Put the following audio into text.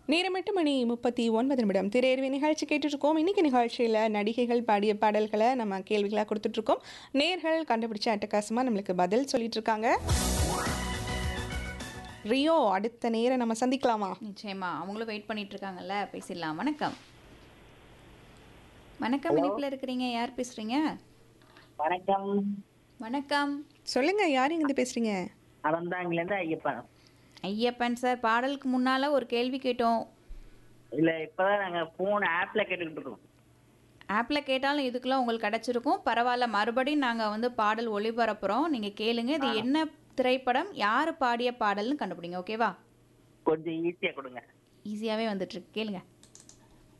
நேரம் எட்டு மணி முப்பத்தி ஒன்பது நிமிடம் திரையர்வி நிகழ்ச்சி கேட்டுட்ருக்கோம் இன்னைக்கு நிகழ்ச்சியில் நடிகைகள் பாடிய பாடல்களை நம்ம கேள்விகளாக கொடுத்துட்ருக்கோம் நேர்கள் கண்டுபிடிச்ச அட்டகாசமாக நம்மளுக்கு பதில் சொல்லிட்டு இருக்காங்க ரியோ அடுத்த நேரம் நம்ம சந்திக்கலாமா நிச்சயமா அவங்களும் வெயிட் பண்ணிட்டு இருக்காங்கல்ல பேசிடலாம் வணக்கம் வணக்கம் இணைப்பில் இருக்கிறீங்க யார் பேசுறீங்க வணக்கம் வணக்கம் சொல்லுங்க யார் இருந்து பேசுறீங்க அறந்தாங்கிலேருந்து ஐயப்பன் ஐயப்பன் சார் பாடலுக்கு முன்னால ஒரு கேள்வி கேட்டோம் இல்ல இப்பதான் நாங்க போன் ஆப்ல கேட்டுக்கிட்டு இருக்கோம் ஆப்பில் கேட்டாலும் இதுக்கெல்லாம் உங்களுக்கு கிடச்சிருக்கும் பரவாயில்ல மறுபடியும் நாங்கள் வந்து பாடல் ஒளிபரப்புகிறோம் நீங்கள் கேளுங்க இது என்ன திரைப்படம் யார் பாடிய பாடல்னு கண்டுபிடிங்க ஓகேவா கொஞ்சம் ஈஸியா கொடுங்க ஈஸியாகவே வந்துட்டுருக்கு கேளுங்க